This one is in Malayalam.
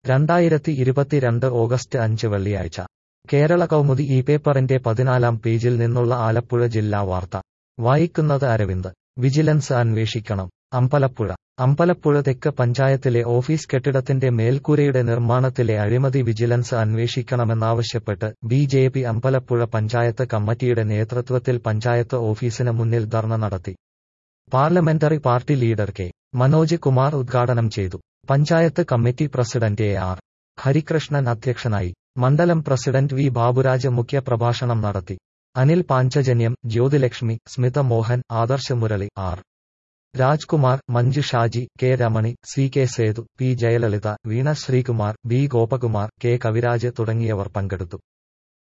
രണ്ടായിരത്തി ഇരുപത്തിരണ്ട് ഓഗസ്റ്റ് അഞ്ച് വെള്ളിയാഴ്ച കേരള കൗമുദി ഈ പേപ്പറിന്റെ പതിനാലാം പേജിൽ നിന്നുള്ള ആലപ്പുഴ ജില്ലാ വാർത്ത വായിക്കുന്നത് അരവിന്ദ് വിജിലൻസ് അന്വേഷിക്കണം അമ്പലപ്പുഴ അമ്പലപ്പുഴ തെക്ക് പഞ്ചായത്തിലെ ഓഫീസ് കെട്ടിടത്തിന്റെ മേൽക്കൂരയുടെ നിർമ്മാണത്തിലെ അഴിമതി വിജിലൻസ് അന്വേഷിക്കണമെന്നാവശ്യപ്പെട്ട് B J P Ambalappuzha panchayat കമ്മിറ്റിയുടെ നേതൃത്വത്തിൽ പഞ്ചായത്ത് ഓഫീസിന് മുന്നിൽ ധർണ നടത്തി parliamentary party leader K Manoj Kumar ഉദ്ഘാടനം ചെയ്തു panchayat committee president A R Harikrishnan അധ്യക്ഷനായി മണ്ഡലം പ്രസിഡന്റ് വി ബാബുരാജ് മുഖ്യപ്രഭാഷണം നടത്തി Anil പാഞ്ചജന്യം Jyothilakshmi Smitha Mohan Adarsha Murali R Rajkumar Manju Shaji K Ramani C K Sethu P Jayalalitha Veena Sreekumar B Gopakumar K Kaviraj തുടങ്ങിയവർ പങ്കെടുത്തു